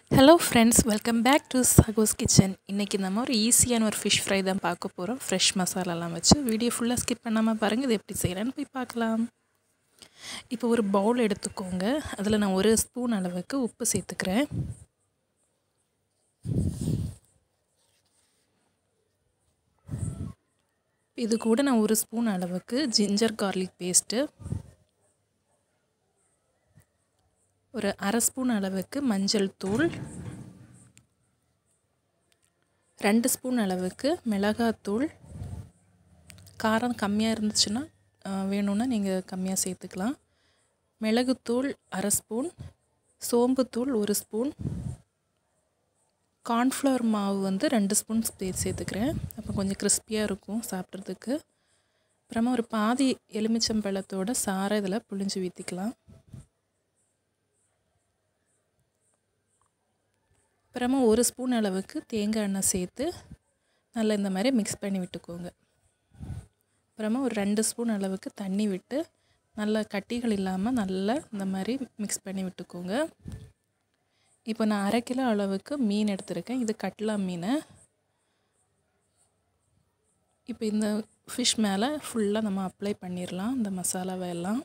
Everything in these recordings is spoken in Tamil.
hello friends welcome back to சகோஸ் கிச்சன் இன்றைக்கி நம்ம ஒரு ஈஸியான ஒரு ஃபிஷ் ஃப்ரை தான் பார்க்க போகிறோம் ஃப்ரெஷ் மசாலாலாம் வச்சு வீடியோ ஃபுல்லாக ஸ்கிப் பண்ணாமல் பாருங்கள் இது எப்படி செய்கிறேன்னு போய் பார்க்கலாம் இப்போ ஒரு பவுல் எடுத்துக்கோங்க அதில் நான் ஒரு ஸ்பூன் அளவுக்கு உப்பு சேர்த்துக்கிறேன் இது கூட நான் ஒரு ஸ்பூன் அளவுக்கு ஜிஞ்சர் கார்லிக் பேஸ்ட்டு ஒரு அரை ஸ்பூன் அளவுக்கு மஞ்சள் தூள் ரெண்டு ஸ்பூன் அளவுக்கு மிளகாத்தூள் காரம் கம்மியாக இருந்துச்சுன்னா வேணும்னா நீங்கள் கம்மியாக சேர்த்துக்கலாம் மிளகுத்தூள் அரை ஸ்பூன் சோம்புத்தூள் ஒரு ஸ்பூன் கார்ன்ஃப்ளவர் மாவு வந்து ரெண்டு ஸ்பூன் சேர்த்துக்கிறேன் அப்போ கொஞ்சம் கிறிஸ்பியாக இருக்கும் சாப்பிட்றதுக்கு அப்புறமா ஒரு பாதி எலுமிச்சம்பழத்தோட சாரை இதில் புழிஞ்சு ஊற்றிக்கலாம் அப்புறமா ஒரு ஸ்பூன் அளவுக்கு தேங்காய் எண்ணெய் சேர்த்து நல்லா இந்த மாதிரி மிக்ஸ் பண்ணி விட்டுக்கோங்க அப்புறமா ஒரு ரெண்டு ஸ்பூன் அளவுக்கு தண்ணி விட்டு நல்லா கட்டிகள் இல்லாமல் நல்லா இந்த மாதிரி மிக்ஸ் பண்ணி விட்டுக்கோங்க இப்போ நான் அரை கிலோ அளவுக்கு மீன் எடுத்திருக்கேன் இது கட்லா மீன் இப்போ இந்த ஃபிஷ் மேலே ஃபுல்லாக நம்ம அப்ளை பண்ணிடலாம் இந்த மசாலாவை எல்லாம்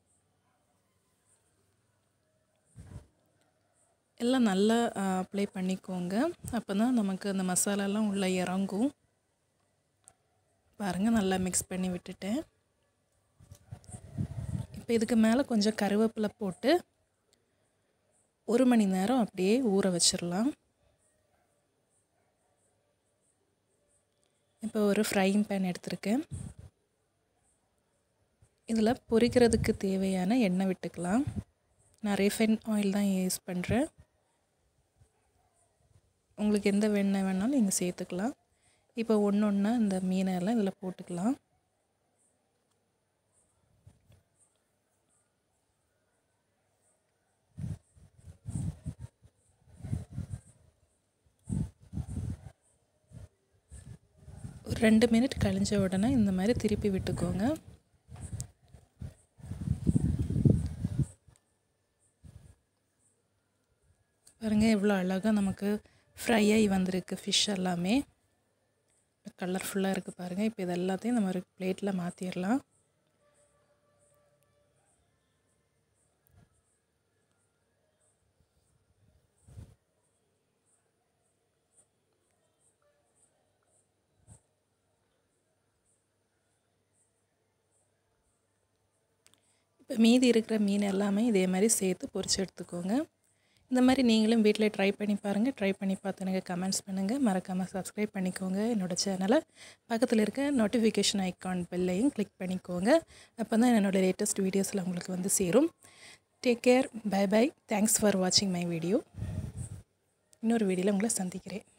எல்லாம் நல்லா அப்ளை பண்ணிக்கோங்க அப்போ தான் நமக்கு அந்த மசாலாலாம் உள்ளே இறங்கும் பாருங்கள் நல்லா மிக்ஸ் பண்ணி விட்டுட்டேன் இப்போ இதுக்கு மேலே கொஞ்சம் கருவேப்பிலை போட்டு ஒரு மணி நேரம் அப்படியே ஊற வச்சிடலாம் இப்போ ஒரு ஃப்ரைங் பேன் எடுத்திருக்கேன் இதில் பொரிக்கிறதுக்கு தேவையான எண்ணெய் விட்டுக்கலாம் நான் ரீஃபைன் ஆயில் தான் யூஸ் பண்ணுறேன் உங்களுக்கு எந்த வெண்ணெய் வேணாலும் நீங்கள் சேர்த்துக்கலாம் இப்போ ஒன்று ஒன்றா இந்த மீனெல்லாம் இதில் போட்டுக்கலாம் ஒரு ரெண்டு மினிட் கழிஞ்ச உடனே இந்த மாதிரி திருப்பி விட்டுக்கோங்க பாருங்கள் எவ்வளோ அழகாக நமக்கு ஃப்ரை ஆகி வந்திருக்கு ஃபிஷ் எல்லாமே கலர்ஃபுல்லாக இருக்குது பாருங்கள் இப்போ இது எல்லாத்தையும் நம்ம ஒரு பிளேட்டில் மாற்றிடலாம் இப்போ மீதி இருக்கிற மீன் எல்லாமே இதே மாதிரி சேர்த்து பொரிச்சு எடுத்துக்கோங்க இந்த மாதிரி நீங்களும் வீட்டில் ட்ரை பண்ணி பாருங்கள் ட்ரை பண்ணி பார்த்து எனக்கு கமெண்ட்ஸ் பண்ணுங்கள் மறக்காமல் சப்ஸ்கிரைப் பண்ணிக்கோங்க என்னோடய சேனலை பக்கத்தில் இருக்க நோட்டிஃபிகேஷன் ஐக்கான் பெல்லையும் கிளிக் பண்ணிக்கோங்க அப்போ தான் என்னோடய லேட்டஸ்ட் வீடியோஸில் உங்களுக்கு வந்து சேரும் take care bye bye thanks for வாட்சிங் மை வீடியோ இன்னொரு வீடியோவில் உங்களை சந்திக்கிறேன்